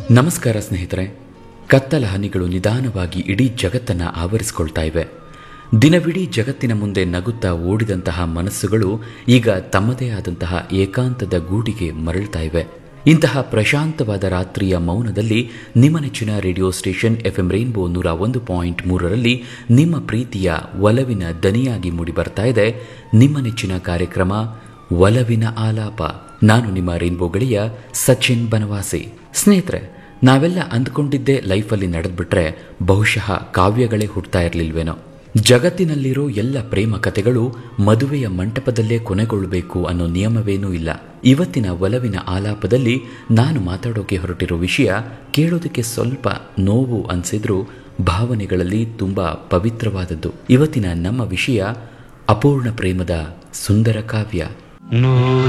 ನಮಸ್ಕಾರ ಸ್ನೇಹಿತರೆ ಕತ್ತಲ ಹನಿಗಳು ನಿಧಾನವಾಗಿ ಇಡೀ ಜಗತ್ತನ್ನ ಆವರಿಸಿಕೊಳ್ತಾ ಇವೆ ದಿನವಿಡೀ ಜಗತ್ತಿನ ಮುಂದೆ ನಗುತ್ತಾ ಓಡಿದಂತಹ ಮನಸ್ಸುಗಳು ಈಗ ತಮ್ಮದೇ ಆದಂತಹ ಏಕಾಂತದ ಗೂಡಿಗೆ ಮರಳ್ತಾ ಇವೆ ಇಂತಹ ಪ್ರಶಾಂತವಾದ ರಾತ್ರಿಯ ಮೌನದಲ್ಲಿ ನಿಮ್ಮ ನೆಚ್ಚಿನ radio station F M rainbow ನೂರ ಒಂದು ಪಾಯಿಂಟ್ ಮೂರರಲ್ಲಿ ನಿಮ್ಮ ಪ್ರೀತಿಯ ಒಲವಿನ ದನಿಯಾಗಿ ಮೂಡಿಬರ್ತಾ ಇದೆ ನಿಮ್ಮ ನೆಚ್ಚಿನ ಕಾರ್ಯಕ್ರಮ ಒಲವಿನ ಆಲಾಪ ನಾನು ನಿಮ್ಮ ರೈನ್ಬೋ ಗೆಳೆಯ ಸಚಿನ್ ಬನವಾಸಿ ಸ್ನೇಹಿತರೆ ನಾವೆಲ್ಲ ಅಂದ್ಕೊಂಡಿದ್ದೇ ಲೈಫಲ್ಲಿ ನಡೆದ್ಬಿಟ್ರೆ ಬಹುಶಃ ಕಾವ್ಯಗಳೇ ಹುಡ್ತಾ ಇರಲಿಲ್ವೇನೋ ಜಗತ್ತಿನಲ್ಲಿರೋ ಎಲ್ಲ ಪ್ರೇಮ ಕಥೆಗಳು ಮದುವೆಯ ಮಂಟಪದಲ್ಲೇ ಕೊನೆಗೊಳ್ಳಬೇಕು ಅನ್ನೋ ನಿಯಮವೇನೂ ಇಲ್ಲ ಇವತ್ತಿನ ಒಲವಿನ ಆಲಾಪದಲ್ಲಿ ನಾನು ಮಾತಾಡೋಕೆ ಹೊರಟಿರೋ ವಿಷಯ ಕೇಳೋದಕ್ಕೆ ಸ್ವಲ್ಪ ನೋವು ಅನ್ಸಿದ್ರೂ ಭಾವನೆಗಳಲ್ಲಿ ತುಂಬಾ ಪವಿತ್ರವಾದದ್ದು ಇವತ್ತಿನ ನಮ್ಮ ವಿಷಯ ಅಪೂರ್ಣ ಪ್ರೇಮದ ಸುಂದರ ಕಾವ್ಯ